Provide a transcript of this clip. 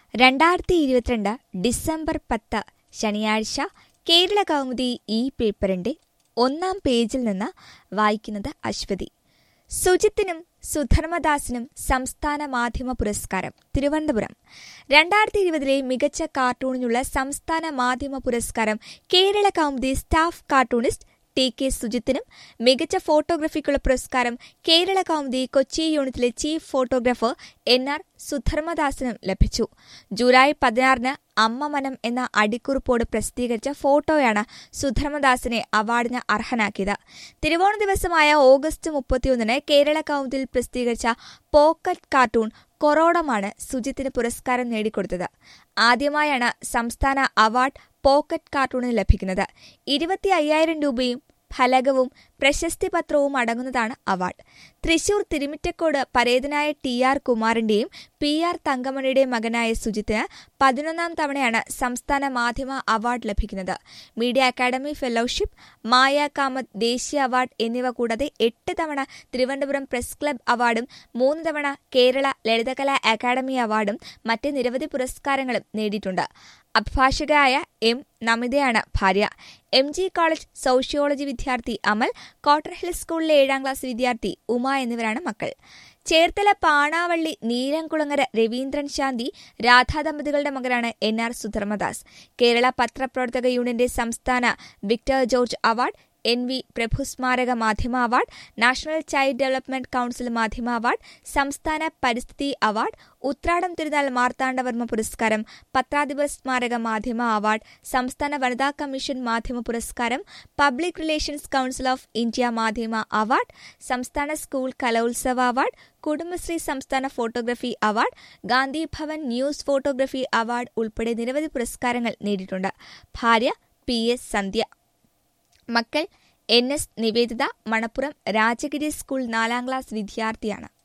രണ്ടായിരത്തി ഇരുപത്തിരണ്ട് ഡിസംബർ പത്ത് ശനിയാഴ്ച കേരള കൗമുദി ഈ പേപ്പറിന്റെ ഒന്നാം പേജിൽ നിന്ന് വായിക്കുന്നത് അശ്വതി സുജിത്തിനും സുധർമ്മദാസിനും സംസ്ഥാന മാധ്യമ പുരസ്കാരം തിരുവനന്തപുരം രണ്ടായിരത്തി ഇരുപതിലെ മികച്ച കാർട്ടൂണിനുള്ള സംസ്ഥാന മാധ്യമ പുരസ്കാരം Kerala Kaumudi staff cartoonist T K സുജിത്തിനും മികച്ച ഫോട്ടോഗ്രഫിക്കുള്ള പുരസ്കാരം കേരള കൗമുദി കൊച്ചി യൂണിറ്റിലെ ചീഫ് ഫോട്ടോഗ്രാഫർ എൻ ആർ സുധർമ്മദാസിനും ലഭിച്ചു ജൂലൈ പതിനാറിന് അമ്മ മനം എന്ന അടിക്കുറിപ്പോട് പ്രസിദ്ധീകരിച്ച ഫോട്ടോയാണ് സുധർമ്മദാസിനെ അവാർഡിന് അർഹനാക്കിയത് തിരുവോണ ദിവസമായ ഓഗസ്റ്റ് മുപ്പത്തിയൊന്നിന് കേരള കൗമുദിയിൽ പ്രസിദ്ധീകരിച്ച പോക്കറ്റ് കാർട്ടൂൺ കൊറോണമാണ് സുജിത്തിന് പുരസ്കാരം നേടിക്കൊടുത്തത് ആദ്യമായാണ് സംസ്ഥാന അവാർഡ് പോക്കറ്റ് കാർട്ടൂണിന് ലഭിക്കുന്നത് ഇരുപത്തി അയ്യായിരം രൂപയും ഫലകവും പ്രശസ്തി പത്രവും അടങ്ങുന്നതാണ് അവാർഡ് തൃശൂർ തിരുമിറ്റക്കോട് പരേതനായ ടി ആർ കുമാറിന്റെയും പി ആർ തങ്കമണിയുടെയും മകനായ സുജിത്തിന് പതിനൊന്നാം തവണയാണ് സംസ്ഥാന മാധ്യമ അവാർഡ് ലഭിക്കുന്നത് media academy fellowship Maya Kamath ദേശീയ അവാർഡ് എന്നിവ കൂടാതെ എട്ട് തവണ തിരുവനന്തപുരം പ്രസ് ക്ലബ് അവാർഡും മൂന്ന് തവണ കേരള ലളിതകലാ അക്കാദമി അവാർഡും മറ്റ് നിരവധി പുരസ്കാരങ്ങളും നേടിയിട്ടുണ്ട് അഭിഭാഷകയായ എം നമിതയാണ് ഭാര്യ എം ജി കോളേജ് സോഷ്യോളജി വിദ്യാർത്ഥി അമൽ കോട്ടർ ഹിൽ സ്കൂളിലെ ഏഴാം ക്ലാസ് വിദ്യാർത്ഥി ഉമ എന്നിവരാണ് മക്കൾ ചേർത്തല പാണാവള്ളി നീലംകുളങ്ങര രവീന്ദ്രൻ ശാന്തി രാധാ ദമ്പതികളുടെ മകനാണ് എൻ ആർ സുധർമ്മദാസ് കേരള പത്രപ്രവർത്തക യൂണിയന്റെ സംസ്ഥാന Victor George award N V Prabhu സ്മാരക മാധ്യമ award national child development council മാധ്യമ അവാർഡ് സംസ്ഥാന പരിസ്ഥിതി അവാർഡ് ഉത്രാടം തിരുനാൾ മാർത്താണ്ഡവർമ്മ പുരസ്കാരം പത്രാധിപർ സ്മാരക മാധ്യമ അവാർഡ് സംസ്ഥാന വനിതാ കമ്മീഷൻ മാധ്യമ പുരസ്കാരം public relations council of India മാധ്യമ അവാർഡ് സംസ്ഥാന സ്കൂൾ കലോത്സവ അവാർഡ് കുടുംബശ്രീ സംസ്ഥാന photography award Gandhi Bhavan news photography award ഉൾപ്പെടെ നിരവധി പുരസ്കാരങ്ങൾ നേടിയിട്ടുണ്ട് ഭാര്യ പി എസ് സന്ധ്യ മക്കൾ N S Niveditha Manappuram Rajagiri school നാലാം ക്ലാസ് വിദ്യാർത്ഥിയാണ്